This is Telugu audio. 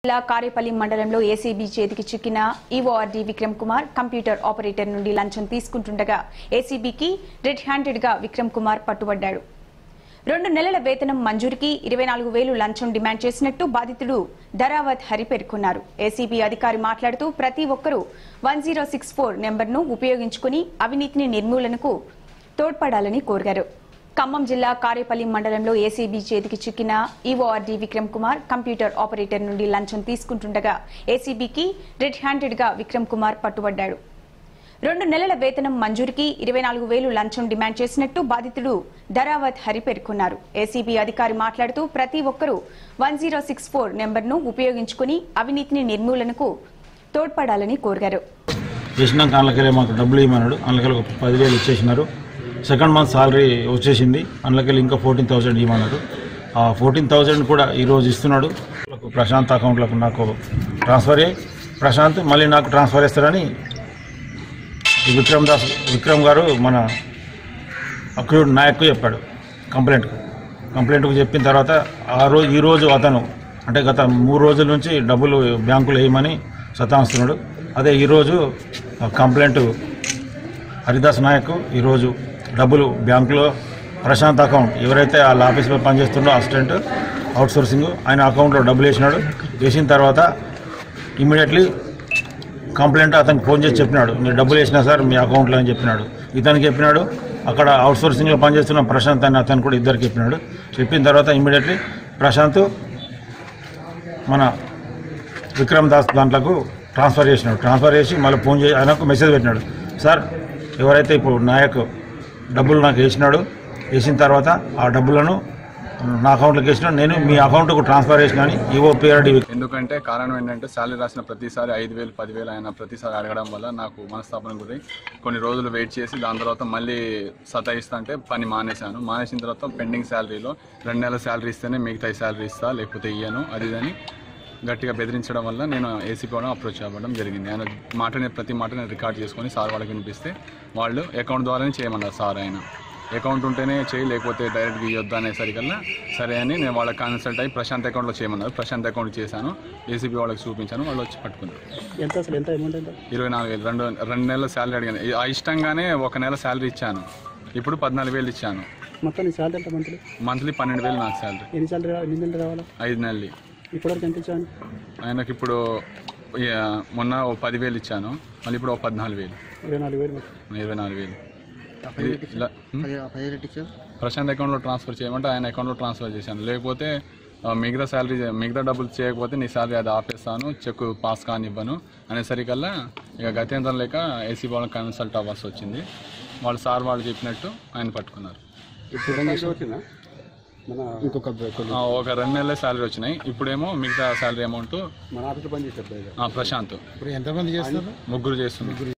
జిల్లా కారేపల్లి మండలంలో ఏసీబీ చేతికి చిక్కిన EORD Vikram Kumar computer operator నుండి లంచం తీసుకుంటుండగా ఏసీబీకి రెడ్ హ్యాండెడ్ గా విక్రమ్ కుమార్ పట్టుబడ్డాడు రెండు నెలల వేతనం మంజూరుకి ఇరవై నాలుగు వేలు లంచం డిమాండ్ చేసినట్టు బాధితుడు ధరావత్ హరి పేర్కొన్నారు ఏసీబీ అధికారి మాట్లాడుతూ ప్రతి ఒక్కరూ వన్ జీరో సిక్స్ ఫోర్ నెంబర్ను ఉపయోగించుకుని అవినీతిని నిర్మూలనకు తోడ్పడాలని కోరారు ఖమ్మం జిల్లా కారేపల్లి మండలంలో ఏసీబీ చేతికి చిక్కిన EORD Vikram Kumar computer operator నుండి లంచం తీసుకుంటుండగా ఏసీబీకి రెడ్ హ్యాండెడ్ గా విక్రమ్ కుమార్ పట్టుబడ్డాడు రెండు నెలల వేతనం మంజూరుకి ఇరవై నాలుగు వేలు లంచం డిమాండ్ చేసినట్టు బాధితుడు ధరావత్ హరి పేర్కొన్నారు ఏసీబీ అధికారి మాట్లాడుతూ ప్రతి ఒక్కరూ వన్ జీరో సిక్స్ ఫోర్ నెంబర్ను ఉపయోగించుకుని అవినీతిని నిర్మూలనకు తోడ్పడాలని కోరారు చేసినాక అందులోకెళ్ళి మాకు డబ్బులు ఇవ్వమన్నాడు అందులోకెళ్ళి ఒక పదివేలు ఇచ్చేసినారు సెకండ్ మంత్ సాలరీ వచ్చేసింది అందులోకెళ్ళి ఇంకా ఫోర్టీన్ థౌసండ్ ఇవ్వమన్నారు ఆ ఫోర్టీన్ థౌసండ్ కూడా ఈరోజు ఇస్తున్నాడు నాకు ప్రశాంత్ అకౌంట్లకు నాకు ట్రాన్స్ఫర్ అయ్యి ప్రశాంత్ మళ్ళీ నాకు ట్రాన్స్ఫర్ చేస్తారని ఈ విక్రమ్ దాస్ విక్రమ్ గారు మన అక్రూడ్ నాయక్కు చెప్పాడు కంప్లైంట్కు కంప్లైంట్కు చెప్పిన తర్వాత ఆ రోజు ఈ రోజు అతను అంటే గత మూడు రోజుల నుంచి డబ్బులు బ్యాంకులో వేయమని సతాయిస్తున్నాడు అదే ఈరోజు ఆ కంప్లైంట్ హరిదాస్ నాయక్ ఈరోజు డబ్బులు బ్యాంకులో ప్రశాంత్ అకౌంట్ ఎవరైతే వాళ్ళ ఆఫీస్లో పనిచేస్తుండో అసిస్టెంట్ అవుట్ సోర్సింగ్ ఆయన అకౌంట్లో డబ్బులు వేసినాడు వేసిన తర్వాత ఇమ్మీడియట్లీ కంప్లైంట్ అతనికి ఫోన్ చేసి చెప్పినాడు మీరు డబ్బులు వేసినా సార్ మీ అకౌంట్లో అని చెప్పినాడు ఇతనికి చెప్పినాడు అక్కడ అవుట్ సోర్సింగ్లో పనిచేస్తున్న ప్రశాంత్ అని అతను కూడా ఇద్దరికి చెప్పినాడు చెప్పిన తర్వాత ఇమ్మీడియట్లీ ప్రశాంత్ మన విక్రమ్ దాస్ దాంట్లకు ట్రాన్స్ఫర్ చేసినాడు ట్రాన్స్ఫర్ చేసి మళ్ళీ ఫోన్ చేసి ఆయనకు మెసేజ్ పెట్టినాడు సార్ ఎవరైతే ఇప్పుడు నాయక్ డబ్బులు నాకు వేసినాడు వేసిన తర్వాత ఆ డబ్బులను నా అకౌంట్లోకి వేసినాడు నేను మీ అకౌంట్కు ట్రాన్స్ఫర్ చేసిన అని ఈఓ పిఆర్డి ఎందుకంటే కారణం ఏంటంటే శాలరీ రాసిన ప్రతిసారి ఐదు వేలు పదివేలు ఆయన ప్రతిసారి అడగడం వల్ల నాకు మనస్తాపన గురై కొన్ని రోజులు వెయిట్ చేసి దాని తర్వాత మళ్ళీ సతాయిస్తా అంటే పని మానేశాను మానేసిన తర్వాత పెండింగ్ శాలరీలో రెండు నెలల శాలరీ ఇస్తేనే మిగతా శాలరీ ఇస్తా లేకపోతే ఇయ్యను అది ఇది అని గట్టిగా బెదిరించడం వల్ల నేను ఏసీపీ వాళ్ళని అప్రోచ్ అవ్వడం జరిగింది ఆయన మాటని ప్రతి మాట నేను రికార్డ్ చేసుకొని సార్ వాళ్ళకి వినిపిస్తే వాళ్ళు అకౌంట్ ద్వారానే చేయమన్నారు సార్ ఆయన అకౌంట్ ఉంటేనే చేయి లేకపోతే డైరెక్ట్గా ఇవ్వద్దు అనేసరికల్లా సరే అని నేను వాళ్ళకి కన్సల్ట్ అయ్యి ప్రశాంత్ అకౌంట్లో చేయమన్నారు ప్రశాంత్ అకౌంట్ చేశాను ఏసీబీ వాళ్ళకి చూపించాను వాళ్ళు వచ్చి పట్టుకున్నారు ఎంత అసలు ఎంత అమౌంట్ ఎంత ఇరవై నాలుగు వేలు రెండు రెండు నెలల శాలరీ అడిగాను ఆ ఇష్టంగానే ఒక నెల శాలరీ ఇచ్చాను ఇప్పుడు పద్నాలుగు వేలు ఇచ్చాను మొత్తం నీ శాలరీ ఎంత మంత్లీ మంత్లీ పన్నెండు వేలు నాకు శాలరీ ఎన్ని శాలరీ రావాలి ఎన్ని నెలలు రావాలా ఐదు నెలలు ఇప్పటివరకు ఎంత ఇచ్చాను ఆయనకి ఇప్పుడు ఇక మొన్న ఓ పదివేలు ఇచ్చాను మళ్ళీ ఇప్పుడు ఓ పద్నాలుగు వేలు ఇరవై నాలుగు వేలు మొత్తం ఇరవై నాలుగు వేలు ఇది ఇలా హ్మ్? ప్రశాంత్ అకౌంట్లో ట్రాన్స్ఫర్ చేయమంటే ఆయన అకౌంట్లో ట్రాన్స్ఫర్ చేశాను లేకపోతే ఆ, మిగతా శాలరీ మిగతా డబ్బులు చేయకపోతే నీ శాలరీ అది ఆపేస్తాను చెక్ పాస్ కానివ్వను అనేసరికల్లా ఇక గత్యంతరం లేక ఏసీ వాళ్ళని కన్సల్ట్ అవ్వాల్సి వచ్చింది వాళ్ళు సార్ వాళ్ళు చెప్పినట్టు ఆయన పట్టుకున్నారు మన ఇంకొక ఆ, ఒక రెండు నెలల శాలరీ వచ్చినాయి ఇప్పుడేమో మిగతా శాలరీ అమౌంట్ మన ఆఫీస్లో పని చేసేది ప్రశాంత్ ఇప్పుడు ఎంతమంది చేస్తారు ముగ్గురు చేస్తున్నారు